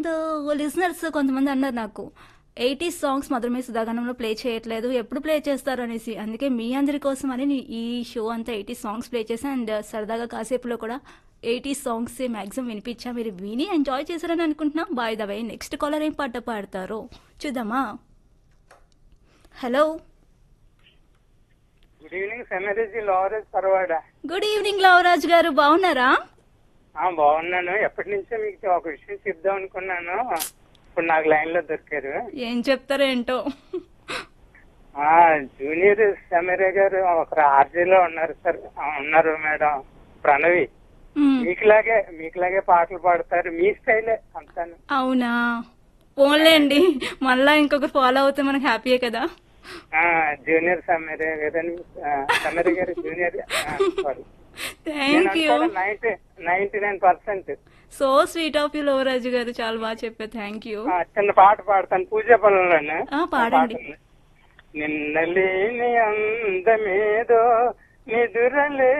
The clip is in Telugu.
లిజనర్స్ కొంతమంది అన్నారు నాకు ఎయిటీ సాంగ్స్ మాత్రమే సుధాగణంలో ప్లే చేయట్లేదు ఎప్పుడు ప్లే చేస్తారు అనేసి అందుకే మీ అందరి కోసం అని నీ- ఈ షో అంతా ఎయిటీ సాంగ్స్ ప్లే చేశాను అండ్ సరదాగా కాసేపులో కూడా ఎయిటీ సాంగ్స్ మ్యాక్సిమం వినిపించా మీరు విని ఎంజాయ్ చేశారని అనుకుంటున్నా by the way next caller ఏం పాట పాడతారో చూద్దామా హలో గుడ్ ఈవినింగ్ సెమరేజీ లోవరేజ్ పర్వాడా గుడ్ ఈవినింగ్ లవరాజ్ గారు బాగున్నారా ఆ, బాగున్నాను ఎప్పటి నుంచో మీకు ఒక విషయం చెప్దాం అనుకున్నాను ఇప్పుడు నాకు లైన్ లో దొరికారు ఏం చెప్తారో ఏంటో ఆ జూనియర్ సెమరే గారు ఒక ఆర్జీలో ఉన్నారు సార్ ఆ, ఉన్నారు మేడం ప్రణవి మ్మ్. మీకులాగే మీకులాగే పాటలు పాడతారు మీ స్టైలే అంతాను అవునా ఓన్లే అండి మళ్ళా ఇంకొకరు ఫాలో అవుతే మనకు హ్యాపీయే కదా ఆ, జూనియర్ సెమరే గారని సెమరే గారు జూనియర్ ఆ, sorry. నేను థ్యాంక్ యూ అనుకోవడం ninety ninety nine percent so sweet of you Lovaraju గారు చాలా బాగా చెప్పారు థ్యాంక్ యూ చిన్న పాట పాడతాను పూజా పొలంలోనే ఆ, పాడండి. నిన్నలేని అందమేదో నిదురలే